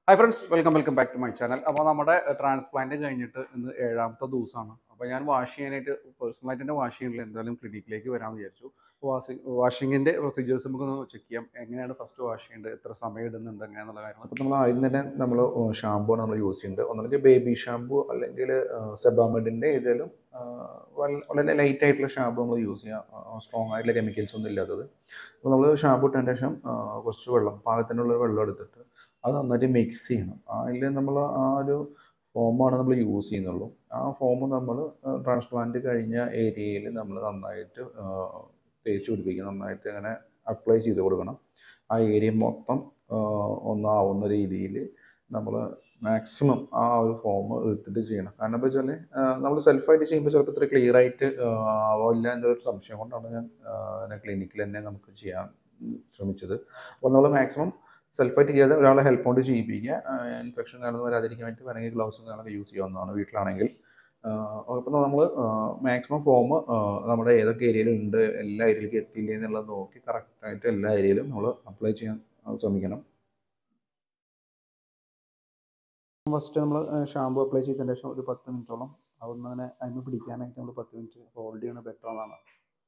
Hi friends welcome welcome back to my channel അപ്പോൾ നമ്മുടെ transplant കഴിഞ്ഞിട്ട് ഇന്ന് ഏഴാമത്തെ ദിവസമാണ് അപ്പോൾ ഞാൻ വാഷ് ചെയ്യാനായിട്ട് പേഴ്സണലായിട്ട് തന്നെ വാഷ് ചെയ്യുന്നില്ല എന്തായാലും ക്ലിനിക്കിലേക്ക് വരാമെന്ന് വിചാരിച്ചു വാഷിംഗ് വാഷിങ്ങിൻ്റെ പ്രൊസീജിയേഴ്സ് നമുക്കൊന്ന് ചെക്ക് ചെയ്യാം എങ്ങനെയാണ് ഫസ്റ്റ് വാഷ് ചെയ്യേണ്ടത് എത്ര സമയം ഇടുന്നുണ്ട് എങ്ങനെയാണെന്നുള്ള കാര്യങ്ങൾ അപ്പോൾ നമ്മൾ ആദ്യം തന്നെ നമ്മൾ ഷാമ്പു ആണ് നമ്മൾ യൂസ് ചെയ്യുന്നത് ഒന്നുകിൽ ബേബി ഷാമ്പു അല്ലെങ്കിൽ സെബാമെഡിൻ്റെ ഏതെങ്കിലും ആ, വല്ല- വളരെ ലൈറ്റ് ആയിട്ടുള്ള ഷാമ്പു നമ്മൾ യൂസ് ചെയ്യുക സ്ട്രോങ് ആയിട്ടുള്ള കെമിക്കൽസ് ഒന്നും ഇല്ലാത്തത് അപ്പോൾ നമ്മൾ ഷാമ്പു ഇട്ടതിന് ശേഷം ആ, കുറച്ച് വെള്ളം പാകത്തിനുള്ള വെള്ളം എടുത്തിട്ട് അത് നന്നായിട്ട് മിക്സ് ചെയ്യണം അതിൽ നമ്മൾ ആ ഒരു ഫോമാണ് നമ്മൾ യൂസ് ചെയ്യുന്നുള്ളൂ ആ ഫോം നമ്മൾ ട്രാൻസ്പ്ലാന്റ് കഴിഞ്ഞ ഏരിയയിൽ നമ്മൾ നന്നായിട്ട് ആ, തേച്ച് പിടിപ്പിക്കുക നന്നായിട്ട് അങ്ങനെ അപ്ലൈ ചെയ്ത് കൊടുക്കണം ആ ഏരിയ മൊത്തം ആ, ഒന്നാവുന്ന രീതിയിൽ നമ്മൾ മാക്സിമം ആ ഒരു ഫോം എടുത്തിട്ട് ചെയ്യണം കാരണം എന്താ വെച്ചാൽ നമ്മൾ സെൽഫായിട്ട് ചെയ്യുമ്പോൾ ചിലപ്പോൾ ഇത്ര ക്ലിയർ ആയിട്ട് ആ, ആവില്ല എന്നൊരു സംശയം കൊണ്ടാണ് ഞാൻ ക്ലിനിക്കിൽ തന്നെ നമുക്ക് ചെയ്യാൻ ശ്രമിച്ചത് അപ്പോൾ നമ്മൾ മാക്സിമം സെൽഫായിട്ട് ചെയ്യാതെ ഒരാളെ ഹെൽപ്പ് കൊണ്ട് ചെയ്യിപ്പിക്കുക ഇൻഫെക്ഷൻ കാണുന്ന വരാതിരിക്കാൻ വേണ്ടി വേണമെങ്കിൽ ഗ്ലൗസും കാര്യങ്ങളൊക്കെ യൂസ് ചെയ്യാവുന്നതാണ് വീട്ടിലാണെങ്കിൽ അപ്പോൾ നമ്മൾ മാക്സിമം ഫോം നമ്മുടെ ഏതൊക്കെ ഏരിയയിൽ ഉണ്ട് എല്ലാ ഏരിയയിലേക്ക് എത്തിയില്ലേ എന്നുള്ളത് നോക്കി കറക്റ്റായിട്ട് എല്ലാ ഏരിയയിലും നമ്മൾ അപ്ലൈ ചെയ്യാൻ ആ, ശ്രമിക്കണം ഫസ്റ്റ് നമ്മൾ ഷാമ്പു അപ്ലൈ ചെയ്തതിന് ശേഷം ഒരു പത്ത് മിനിറ്റോളം അതൊന്ന് അങ്ങനെ അതിന് പിടിക്കാനായിട്ട് നമ്മൾ പത്ത് മിനിറ്റ് ഹോൾഡ് ചെയ്യണത് ബെറ്റർ എന്നാണ്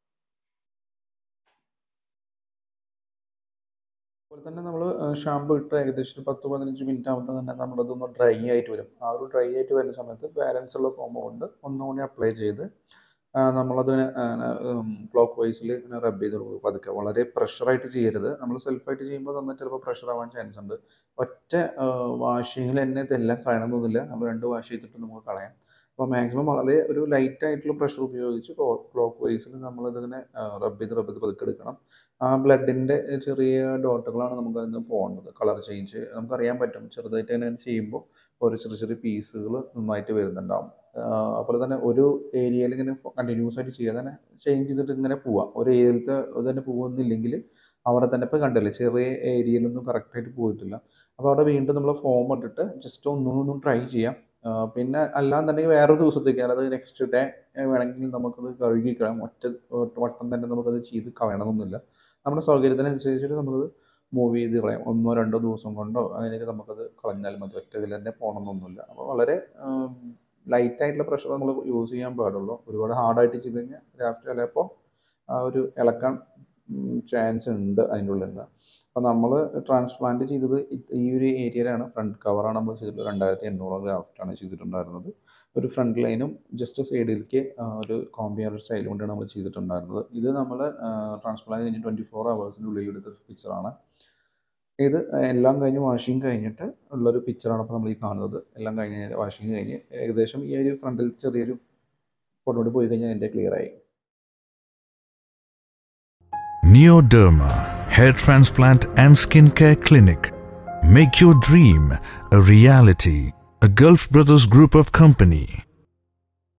അതുപോലെ തന്നെ നമ്മൾ ഷാമ്പു ഇട്ട് ഏകദേശം ഒരു പത്ത് പതിനഞ്ച് മിനിറ്റ് ആകുമ്പോൾ തന്നെ നമ്മളതൊന്ന് ഡ്രൈ ആയിട്ട് വരും ആ ഒരു ഡ്രൈ ആയിട്ട് വരുന്ന സമയത്ത് ബാലൻസ് ഉള്ള ഫോം കൊണ്ട് ഒന്നുകൂടി അപ്ലൈ ചെയ്ത് ആ, നമ്മളതിനെ ക്ലോക്ക് വൈസിൽ ഇങ്ങനെ റബ്ബ് ചെയ്ത് കൊടുക്കും പതുക്കെ വളരെ പ്രഷറായിട്ട് ചെയ്യരുത് നമ്മൾ സെൽഫായിട്ട് ചെയ്യുമ്പോൾ നന്നായിട്ട് ചിലപ്പോൾ പ്രഷർ ആവാൻ ചാൻസ് ഉണ്ട് ഒറ്റ വാഷിങ്ങിൽ തന്നെ ഇതെല്ലാം കളയണമെന്നില്ല നമ്മൾ രണ്ട് വാഷ് ചെയ്തിട്ട് നമുക്ക് കളയാം അപ്പോൾ മാക്സിമം വളരെ ഒരു ലൈറ്റ് ആയിട്ടുള്ള പ്രഷർ ഉപയോഗിച്ച് ക്ലോക്ക് വൈസിൽ നമ്മളിതിങ്ങനെ റബ്ബ് ചെയ്ത് റബ്ബ് ചെയ്ത് പതുക്കെ എടുക്കണം ആ ബ്ലഡിൻ്റെ ചെറിയ ഡോട്ടുകളാണ് നമുക്ക് അതിന് പോകുന്നത് കളർ ചേഞ്ച് നമുക്കറിയാൻ പറ്റും ചെറുതായിട്ട് തന്നെ ചെയ്യുമ്പോൾ ഓരോ ചെറിയ ചെറിയ പീസുകൾ നന്നായിട്ട് വരുന്നുണ്ടാവും ആഹ് അതുപോലെ തന്നെ ഒരു ഏരിയയിൽ ഇങ്ങനെ കണ്ടിന്യൂസ് ആയിട്ട് ചെയ്യാതെ തന്നെ ചേഞ്ച് ചെയ്തിട്ട് ഇങ്ങനെ പോവാം ഒരു ഏരിയയിലത്തെ ഇത് തന്നെ പോകുന്നില്ലെങ്കിൽ അവിടെ തന്നെ ഇപ്പോൾ കണ്ടില്ലേ ചെറിയ ഏരിയയിലൊന്നും കറക്റ്റായിട്ട് പോയിട്ടില്ല അപ്പോൾ അവിടെ വീണ്ടും നമ്മൾ ഫോം ഇട്ടിട്ട് ജസ്റ്റ് ഒന്നും ട്രൈ ചെയ്യാം ആഹ് പിന്നെ അല്ലാന്നുണ്ടെങ്കിൽ വേറൊരു ദിവസത്തേക്ക് അതായത് നെക്സ്റ്റ് ഡേ വേണമെങ്കിൽ നമുക്കത് കഴുകി കളയാം ഒറ്റ വട്ടം തന്നെ നമുക്കത് ചെയ്ത് കളയണമെന്നില്ല നമ്മുടെ സൗകര്യത്തിനനുസരിച്ചിട്ട് നമുക്കത് മൂവ് ചെയ്ത് കളയാം ഒന്നോ രണ്ടോ ദിവസം കൊണ്ടോ അങ്ങനെയൊക്കെ നമുക്കത് കളഞ്ഞാൽ മതി ഒറ്റ ഇതിൽ തന്നെ പോകണമെന്നൊന്നുമില്ല അപ്പോൾ വളരെ ലൈറ്റ് ആയിട്ടുള്ള പ്രഷർ നമ്മൾ യൂസ് ചെയ്യാൻ പാടുള്ളൂ ഒരുപാട് ഹാർഡായിട്ട് ചെയ്ത് കഴിഞ്ഞാൽ രാത്രി ചിലപ്പോൾ ആ ഒരു ഇളക്കാൻ ചാൻസ് ഉണ്ട് അതിൻ്റെ ഉള്ളിൽ നിന്ന് അപ്പോൾ നമ്മൾ ട്രാൻസ്പ്ലാന്റ് ചെയ്തത് ഇത് ഈ ഒരു ഏരിയയിലാണ് ഫ്രണ്ട് കവറാണ് നമ്മൾ ചെയ്തിട്ടുള്ളത് രണ്ടായിരത്തി എണ്ണൂറ് ഗ്രാഫ്റ്റാണ് ചെയ്തിട്ടുണ്ടായിരുന്നത് ഒരു ഫ്രണ്ട് ലൈനും ജസ്റ്റ് സൈഡിലേക്ക് ഒരു കോമ്പിയർ സ്റ്റൈൽ കൊണ്ടാണ് നമ്മൾ ചെയ്തിട്ടുണ്ടായിരുന്നത് ഇത് നമ്മൾ ട്രാൻസ്പ്ലാന്റ് കഴിഞ്ഞ് ട്വൻറ്റി ഫോർ ഹവേഴ്സിൻ്റെ ഉള്ളിൽ എടുത്ത പിക്ചറാണ് ഇത് എല്ലാം കഴിഞ്ഞ് വാഷിങ് കഴിഞ്ഞിട്ട് ഉള്ളൊരു പിക്ചറാണ് ഇപ്പോൾ നമ്മൾ ഈ കാണുന്നത് എല്ലാം കഴിഞ്ഞ് വാഷിങ് കഴിഞ്ഞ് ഏകദേശം ഈ ഒരു ഫ്രണ്ടിൽ ചെറിയൊരു ഫോട്ടോയോട് പോയി കഴിഞ്ഞാൽ എൻ്റെ ക്ലിയർ ആയി Neoderma Hair Transplant and Skincare Clinic. Make your dream a reality. A Gulf Brothers Group of Company.